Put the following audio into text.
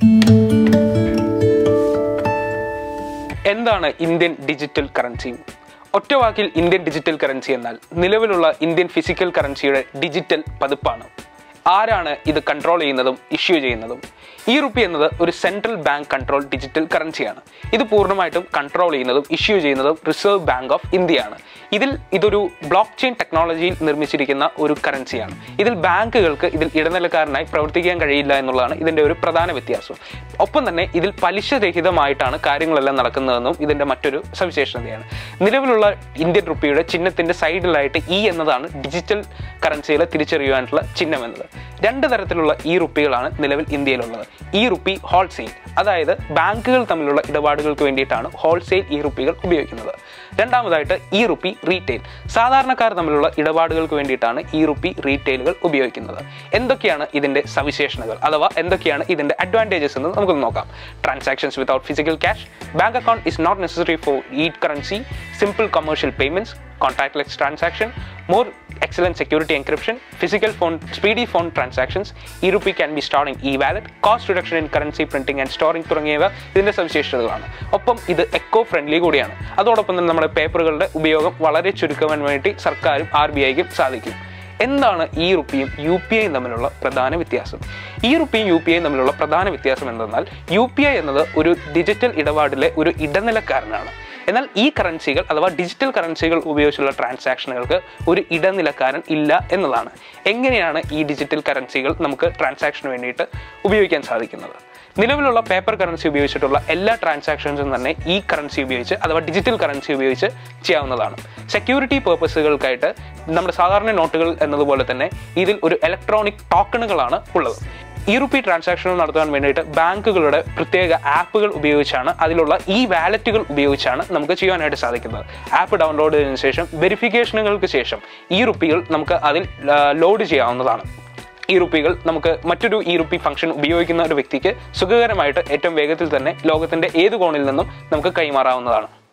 എന്താണ് Indian digital currency ഒറ്റ വാക്കിൽ ഇന്ത്യൻ ഡിജിറ്റൽ കറൻസി എന്നാൽ നിലവിലുള്ള ഇന്ത്യൻ ഫിസിക്കൽ കറൻസിയുടെ ഡിജിറ്റൽ പതിപ്പാണ് ആരാണ് ഇത് കൺട്രോൾ ചെയ്യുന്നതും ഇഷ്യൂ ചെയ്യുന്നതും ഈ റുപ്പി എന്നത് ഒരു സെൻട്രൽ ബാങ്ക് കൺട്രോൾ ഡിജിറ്റൽ കറൻസിയാണ് ഇത് പൂർണ്ണമായിട്ടും കൺട്രോൾ ചെയ്യുന്നതും ഇഷ്യൂ ചെയ്യുന്നതും റിസർവ് ബാങ്ക് ഓഫ് ഇന്ത്യയാണ് ഇതിൽ ഇതൊരു ബ്ലോക്ക് ചെയിൻ ടെക്നോളജിയിൽ നിർമ്മിച്ചിരിക്കുന്ന ഒരു കറൻസിയാണ് ഇതിൽ ബാങ്കുകൾക്ക് ഇതിൽ ഇടനിലക്കാരനായി പ്രവർത്തിക്കാൻ കഴിയില്ല എന്നുള്ളതാണ് ഇതിൻ്റെ ഒരു പ്രധാന വ്യത്യാസം ഒപ്പം തന്നെ ഇതിൽ പലിശരഹിതമായിട്ടാണ് കാര്യങ്ങളെല്ലാം നടക്കുന്നതെന്നും ഇതിൻ്റെ മറ്റൊരു സവിശേഷതയാണ് നിലവിലുള്ള ഇന്ത്യൻ റുപ്പിയുടെ ചിഹ്നത്തിൻ്റെ സൈഡിലായിട്ട് ഇ എന്നതാണ് ഡിജിറ്റൽ കറൻസികളെ തിരിച്ചറിയുവാനുള്ള ചിഹ്നം എന്നത് രണ്ട് തരത്തിലുള്ള ഈ റുപ്പികളാണ് നിലവിൽ ഇന്ത്യയിലുള്ളത് ഈ റുപ്പി ഹോൾസെയിൽ അതായത് ബാങ്കുകൾ തമ്മിലുള്ള ഇടപാടുകൾക്ക് വേണ്ടിയിട്ടാണ് ഹോൾസെയിൽ ഈ റുപ്പികൾ ഉപയോഗിക്കുന്നത് രണ്ടാമതായിട്ട് ഈ റുപ്പി റീറ്റെയിൽ സാധാരണക്കാർ തമ്മിലുള്ള ഇടപാടുകൾക്ക് വേണ്ടിയിട്ടാണ് ഈ റുപ്പി റീറ്റെയിലുകൾ ഉപയോഗിക്കുന്നത് എന്തൊക്കെയാണ് ഇതിന്റെ സവിശേഷതകൾ അഥവാ എന്തൊക്കെയാണ് ഇതിന്റെ അഡ്വാൻറ്റേജസ് എന്ന് നമുക്ക് നോക്കാം transactions without physical cash bank account is not necessary for ഈ currency simple commercial payments contactless transaction, more excellent security encryption, physical phone, speedy phone transactions, e-rupee can be stored in e-wallet, cost reduction in currency printing and storing തുടങ്ങിയവ ഇതിൻ്റെ സവിശേഷതകളാണ് ഒപ്പം ഇത് eco friendly കൂടിയാണ് അതോടൊപ്പം തന്നെ നമ്മുടെ പേപ്പറുകളുടെ ഉപയോഗം വളരെ ചുരുക്കുവാൻ വേണ്ടി സർക്കാരും ആർ ബി ഐക്കും സാധിക്കും എന്താണ് ഈ റുപ്പിയും യു പി ഐയും തമ്മിലുള്ള പ്രധാന വ്യത്യാസം ഈ റുപ്പിയും യു പി ഐയും തമ്മിലുള്ള പ്രധാന വ്യത്യാസം എന്തെന്നാൽ യു പി ഐ എന്നത് ഒരു ഡിജിറ്റൽ ഇടപാടിലെ ഒരു ഇടനിലക്കാരനാണ് എന്നാൽ ഈ കറൻസികൾ അഥവാ ഡിജിറ്റൽ കറൻസികൾ ഉപയോഗിച്ചുള്ള ട്രാൻസാക്ഷനുകൾക്ക് ഒരു ഇടനിലക്കാരൻ ഇല്ല എന്നതാണ് എങ്ങനെയാണ് ഈ ഡിജിറ്റൽ കറൻസികൾ നമുക്ക് ട്രാൻസാക്ഷന് വേണ്ടിയിട്ട് ഉപയോഗിക്കാൻ സാധിക്കുന്നത് നിലവിലുള്ള പേപ്പർ കറൻസി ഉപയോഗിച്ചിട്ടുള്ള എല്ലാ ട്രാൻസാക്ഷൻസും തന്നെ ഈ കറൻസി ഉപയോഗിച്ച് അഥവാ ഡിജിറ്റൽ കറൻസി ഉപയോഗിച്ച് ചെയ്യാവുന്നതാണ് സെക്യൂരിറ്റി പേർപ്പസുകൾക്കായിട്ട് നമ്മുടെ സാധാരണ നോട്ടുകൾ എന്നതുപോലെ തന്നെ ഇതിൽ ഒരു ഇലക്ട്രോണിക് ടോക്കണുകളാണ് ഉള്ളത് ഇ റുപ്പി ട്രാൻസാക്ഷനുകൾ നടത്താൻ വേണ്ടിയിട്ട് ബാങ്കുകളുടെ പ്രത്യേക ആപ്പുകൾ ഉപയോഗിച്ചാണ് അതിലുള്ള ഈ വാലറ്റുകൾ ഉപയോഗിച്ചാണ് നമുക്ക് ചെയ്യാനായിട്ട് സാധിക്കുന്നത് ആപ്പ് ഡൗൺലോഡ് ചെയ്തതിനു ശേഷം വെരിഫിക്കേഷനുകൾക്ക് ശേഷം ഈ റുപ്പികൾ നമുക്ക് അതിൽ ലോഡ് ചെയ്യാവുന്നതാണ് ഈ റുപ്പികൾ നമുക്ക് മറ്റൊരു ഈ റുപ്പി ഫംഗ്ഷൻ ഉപയോഗിക്കുന്ന ഒരു വ്യക്തിക്ക് സുഖകരമായിട്ട് ഏറ്റവും വേഗത്തിൽ തന്നെ ലോകത്തിന്റെ ഏത് കോണിൽ നിന്നും നമുക്ക് കൈമാറാവുന്നതാണ്